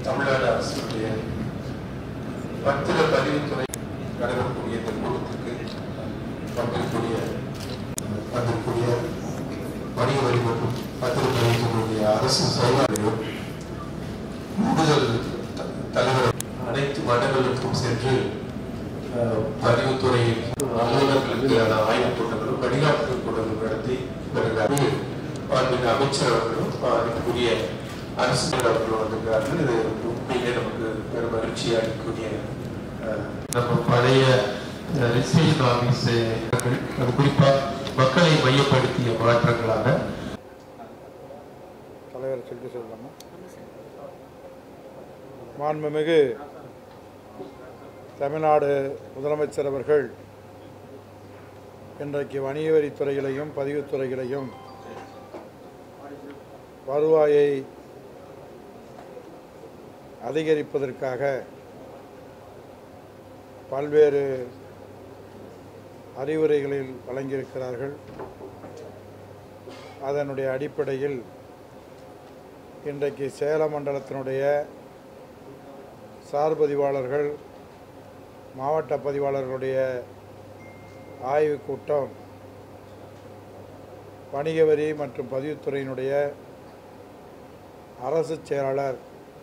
தமிழ்நாடு அரசுடைய பத்திர பதிவுத்துறை நடைபெறக்கூடிய இந்த கூட்டத்திற்கு வந்திருக்கூடிய வந்திருக்கூடிய வணிக வரி மற்றும் பத்திர பதிவுத்துறையுடைய அரசு செயலாளர்கள் கூடுதல் த- தலைவர் அனைத்து மண்டலங்களுக்கும் சென்று அஹ், பதிவுத்துறை அலுவலர்களுக்கான ஆய்வுக் கூட்டங்களும் வழிகாட்டு கூட்டங்களும் நடத்தி வருகிறார்கள் மாண்புமிகு அமைச்சர் அவர்களும் அதுக்குரிய அரசு அவர்களும் வந்திருக்கிறார்கள் இது உண்மையிலே நமக்கு பெரும் மகிழ்ச்சி அளிக்கக்கூடிய அஹ், நம்ம பழைய ரிஜிஸ்ட்ரேஷன் ஆஃபீஸ் அது குறிப்பாக மக்களை மையப்படுத்திய மாற்றங்களாக தலைவர் சொல்லிட்டு சொல்லலாமா மாண்புமிகு தமிழ்நாடு முதலமைச்சர் அவர்கள் இன்றைக்கு வணிக வரித்துறைகளையும் பதிவுத்துறைகளையும் வருவாயை அதிகரிப்பதற்காக பல்வேறு அறிவுரைகளில் வழங்கியிருக்கிறார்கள் அதனுடைய அடிப்படையில் இன்றைக்கு சேலம் மண்டலத்தினுடைய சார் பதிவாளர்கள் மாவட்ட பதிவாளர்களுடைய ஆய்வுக் கூட்டம் வணிக வரி மற்றும் பதிவுத்துறையினுடைய அரசு செயலாளர்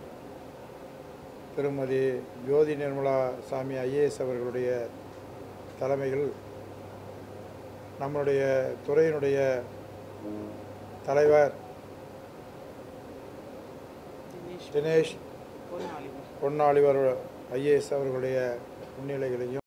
திருமதி ஜோதி நிர்மலா சாமி ஐஏஎஸ் அவர்களுடைய தலைமையில் நம்மளுடைய துறையினுடைய தலைவர் தினேஷ் பொன்னாளிவர் ஐஏஎஸ் அவர்களுடைய முன்னிலைகளையும்